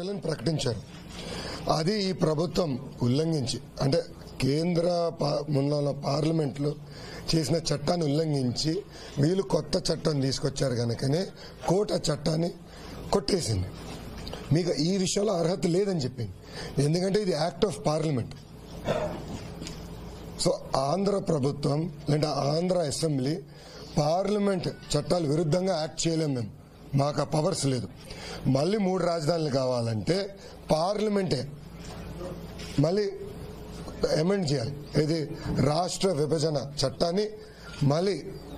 చేయాలని ప్రకటించారు అది ఈ ప్రభుత్వం ఉల్లంఘించి అంటే కేంద్ర పా- మొన్న పార్లమెంట్లో చేసిన చట్టాన్ని ఉల్లంఘించి వీళ్ళు కొత్త చట్టం తీసుకొచ్చారు కనుకనే కోర్టు ఆ చట్టాన్ని కొట్టేసింది మీకు ఈ విషయంలో అర్హత లేదని చెప్పింది ఎందుకంటే ఇది act of parliament so Andhra ప్రభుత్వం లేదా ఆంధ్ర అసెంబ్లీ పార్లమెంట్ చట్టాలు విరుద్ధంగా యాక్ట్ చేయలేం మేము మాకు ఆ పవర్స్ లేదు మళ్ళీ మూడు రాజధానులు కావాలంటే పార్లమెంటే మళ్ళీ అమెండ్ చేయాలి ఇది రాష్ట్ర విభజన చట్టాన్ని మళ్ళీ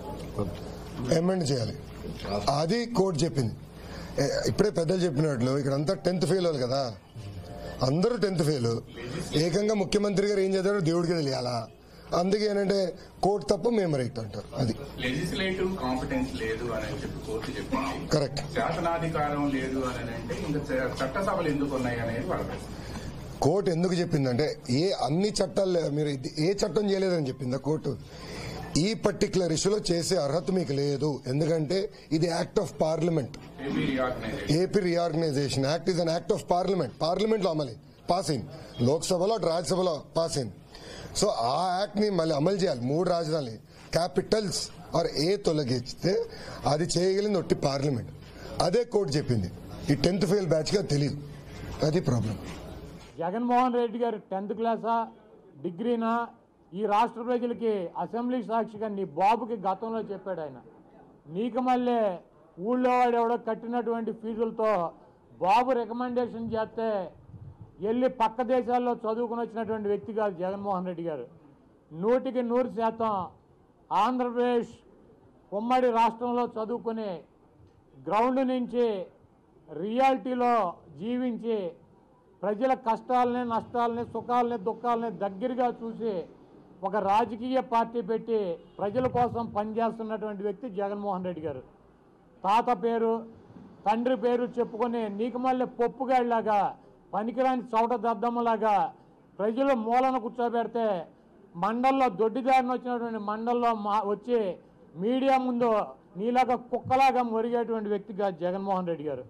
అమెండ్ చేయాలి అది కోర్టు చెప్పింది ఏ- ఇప్పుడే పెద్దలు చెప్పినట్లు ఇక్కడ అంతా టెన్త్ ఫెయిల్ వాళ్ళు కదా అందరూ టెన్త్ ఫెయిల్ ఏకంగా ముఖ్యమంత్రి గారు ఏం చదివారో దేవుడికి తెలియాలా అందుకే ఏంటంటే కోర్టు తప్ప మేము రైట్ అంటారు అది లెజిస్లేటివ్ కాంపిటెన్స్ లేదు అని చెప్పి కోర్టు చెప్పింది కరెక్ట్ శాసనాధికారం లేదు అని అంటే ఇంకా చ- చట్టసభలు ఎందుకు ఉన్నాయి అనేది వాళ్ళ ప్రశ్న కోర్టు ఎందుకు చెప్పిందంటే ఏ అన్ని చట్టాలు మీరు ఇది- ఏ చట్టం చేయలేదని చెప్పిందా కోర్టు ఈ పర్టికులర్ ఇష్యూలో చేసే అర్హత మీకు లేదు ఎందుకంటే ఇది act of parliament AP reorganisation AP reorganisation act is an act of parliament parliament లో అమలు పాస్ అయింది లోక్సభలో రాజ్యసభలో పాస్ అయింది సో ఆ యాక్ట్ ని మళ్ళీ అమలు చేయాలి మూడు రాజధానులు క్యాపిటల్స్ ఆర్ ఏ తొలగిస్తే అది చేయగలిగింది ఒట్టి పార్లమెంట్ అదే కోర్టు చెప్పింది ఈ టెన్త్ ఫెయిల్ బ్యాచ్ గా తెలియదు అది ప్రాబ్లం జగన్మోహన్ రెడ్డి గారు టెన్త్ క్లాసా డిగ్రీనా ఈ రాష్ట్ర ప్రజలకి అసెంబ్లీ సాక్షిగా నీ బాబుకి గతంలో చెప్పాడు ఆయన నీకు మళ్ళీ ఊళ్ళో వాడు ఎవడో కట్టినటువంటి ఫీజులతో బాబు రికమెండేషన్ చేస్తే వెళ్ళి పక్క దేశాల్లో చదువుకుని వచ్చినటువంటి వ్యక్తి కాదు జగన్మోహన్ రెడ్డి గారు నూటికి నూరు శాతం ఆంధ్రప్రదేశ్ ఉమ్మడి రాష్ట్రంలో చదువుకుని గ్రౌండ్ నుంచి రియాలిటీలో జీవించి ప్రజల కష్టాలని నష్టాలని సుఖాలని దుఃఖాలని దగ్గరగా చూసి ఒక రాజకీయ పార్టీ పెట్టి ప్రజల కోసం పనిచేస్తున్నటువంటి వ్యక్తి జగన్మోహన్ రెడ్డి గారు తాత పేరు తండ్రి పేరు చెప్పుకొని నీకు మళ్ళీ పప్పుగాడిలాగా పనికిరాని చౌట దద్దమ్మలాగా ప్రజలు మూలన కూర్చోబెడితే మండల్లో దొడ్డిదారిన వచ్చినటువంటి మండల్లో మా వచ్చి మీడియా ముందు నీలాగా కుక్కలాగా మొరిగేటువంటి వ్యక్తి కాదు జగన్మోహన్ రెడ్డి గారు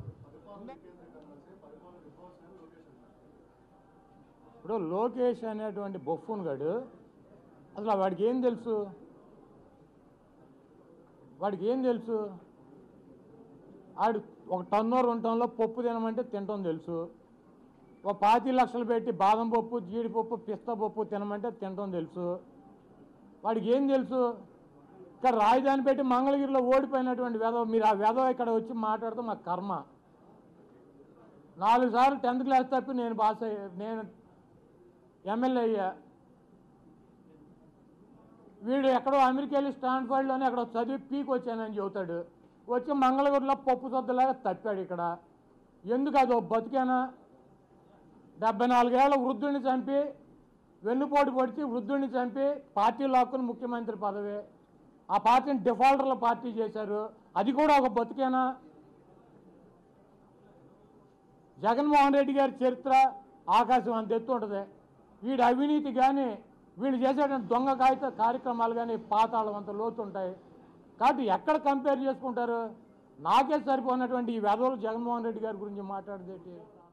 ఇప్పుడు లోకేష్ అనేటువంటి బొఫ్ఫున్ గడు అసలు వాడికి ఏం తెలుసు వాడికి ఏం తెలుసు ఆడు ఒక టన్నో రెండు టన్నులో పప్పు తినమంటే తినటం తెలుసు ఒక పాతి లక్షలు పెట్టి బాదం పప్పు జీడిపప్పు పిస్తా పప్పు తినమంటే తినటం తెలుసు వాడికి ఏం తెలుసు ఇక్కడ రాజధాని పెట్టి మంగళగిరిలో ఓడిపోయినటువంటి వేదవ మీరు ఆ వేదవ ఇక్కడ వచ్చి మాట్లాడితే మా కర్మ నాలుగు సార్లు టెన్త్ క్లాస్ తప్పి నేను పాస్ అయ్యా నేను ఎమ్మెల్యే అయ్యా వీడు ఎక్కడో అమెరికా వెళ్ళి స్టాన్ఫర్డ్లోనే అక్కడ చదివి పీక్ వచ్చానని చెబుతాడు వచ్చి మంగళగిరిలో పప్పు సొద్దలాగా తప్పాడు ఇక్కడ ఎందుకు అది ఓ బతికేనా డెబ్బై నాలుగేళ్ల వృద్ధుడిని చంపి వెన్నుపోటు పొడిచి వృద్ధుడిని చంపి పార్టీ లాక్కుని ముఖ్యమంత్రి పదవి ఆ పార్టీని డిఫాల్టర్ల పార్టీ చేశారు అది కూడా ఒక బతికేనా జగన్మోహన్ రెడ్డి గారి చరిత్ర ఆకాశం అంత ఎత్తు ఉంటుంది వీడి అవినీతి కానీ వీళ్ళు చేసేటువంటి దొంగ కాగిత కార్యక్రమాలు కానీ పాతాళం అంత లోతు ఉంటాయి కాబట్టి ఎక్కడ కంపేర్ చేసుకుంటారు నాకే సరిపోయినటువంటి ఈ వెధవలు జగన్మోహన్ రెడ్డి గారి గురించి మాట్లాడేది